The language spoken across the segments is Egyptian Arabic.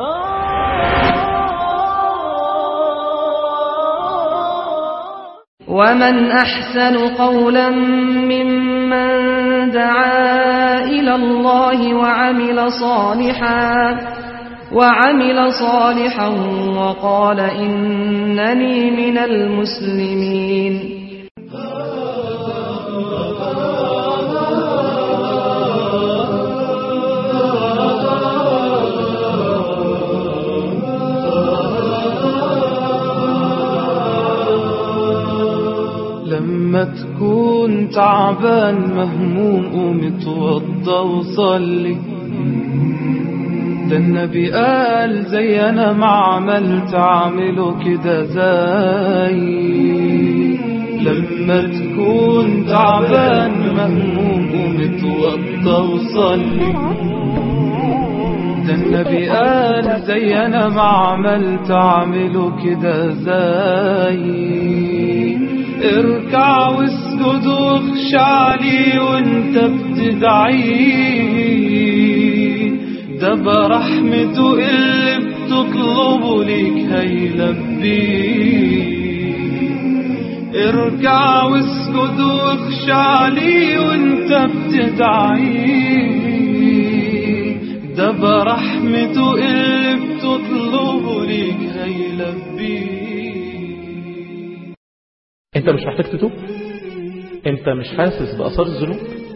ومن أحسن قولا ممن دعا إلى الله وعمل صالحا وعمل صالحا وقال إنني من المسلمين لما تكون تعبان مهموم قوم اتوضى وصلي ده النبي قال زي انا ما عملت اعمله كده زي لما تكون تعبان مهموم قوم اتوضى وصلي ده النبي قال زي انا ما عملت اعمله كده زي اركع واسجد واخشع لي وانت بتدعيه ده برحمته اللي بتطلبه ليك هيلبيه اركع واسجد واخشع لي وانت بتدعيه ده برحمته اللي بتطلبه ليك هيلبيه انت مش محتاج تتوب انت مش حاسس بأثار الذنوب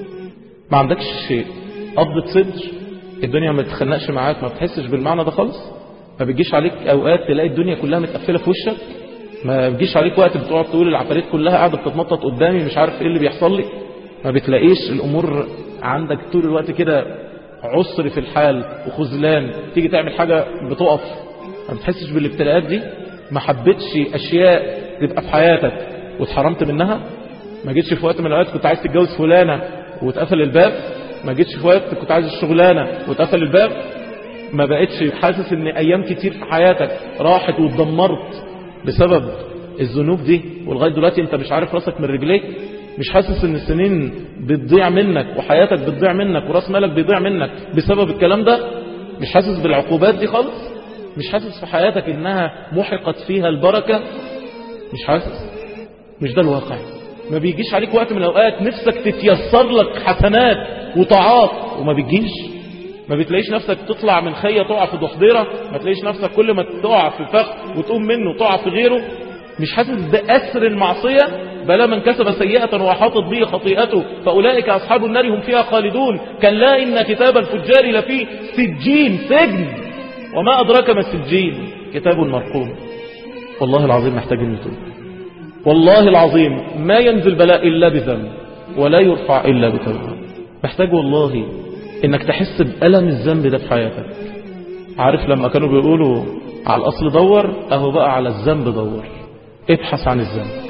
ما عندكش قبضة صدر الدنيا ما تتخنقش معاك ما بتحسش بالمعنى ده خالص ما بتجيش عليك اوقات تلاقي الدنيا كلها متقفله في وشك ما بتجيش عليك وقت بتقعد تقول العفاريت كلها قاعده بتتنطط قدامي مش عارف ايه اللي بيحصل لي ما بتلاقيش الامور عندك طول الوقت كده عسر في الحال وخذلان تيجي تعمل حاجه بتقف ما بتحسش بالابتلاءات دي ما حبيتش اشياء تبقى في حياتك واتحرمت منها ما جيتش في وقت من الاوقات كنت عايز تتجوز فلانه واتقفل الباب ما جيتش في وقت كنت عايز الشغلانه واتقفل الباب ما بقتش حاسس ان ايام كتير في حياتك راحت واتدمرت بسبب الذنوب دي ولغايه دلوقتي انت مش عارف راسك من رجليك مش حاسس ان السنين بتضيع منك وحياتك بتضيع منك وراس مالك بيضيع منك بسبب الكلام ده مش حاسس بالعقوبات دي خالص مش حاسس في حياتك انها محقت فيها البركه مش حاسس مش ده الواقع ما بيجيش عليك وقت من الاوقات نفسك تتيسر لك حسنات وطاعات وما بتجيش ما بتلاقيش نفسك تطلع من خيه تقع في ضحضيره ما تلاقيش نفسك كل ما تقع في فخ وتقوم منه تقع في غيره مش حاسس بأسر المعصية بلا من كسب سيئة وحاطت به خطيئته فأولئك أصحاب النار هم فيها خالدون كلا إن كتاب الفجار لفي سجين سجن وما أدراك ما السجين كتاب مرقوم والله العظيم محتاج نتوب والله العظيم ما ينزل بلاء إلا بذنب ولا يرفع إلا بتوبة محتاج والله إنك تحس بألم الذنب ده في حياتك عارف لما كانوا بيقولوا على الأصل دور أهو بقى على الذنب دور ابحث عن الذنب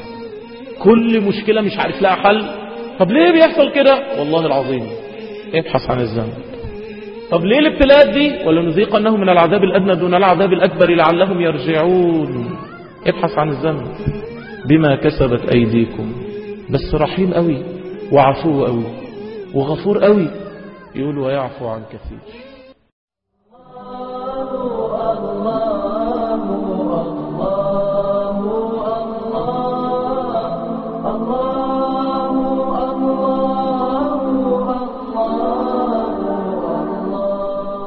كل مشكلة مش عارف لها حل طب ليه بيحصل كده والله العظيم ابحث عن الذنب طب ليه الابتلاءات دي ولنذيقنهم من العذاب الأدنى دون العذاب الأكبر لعلهم يرجعون ابحث عن الذنب بما كسبت أيديكم بس رحيم قوي وعفو قوي وغفور قوي يقول ويعفو عن كثير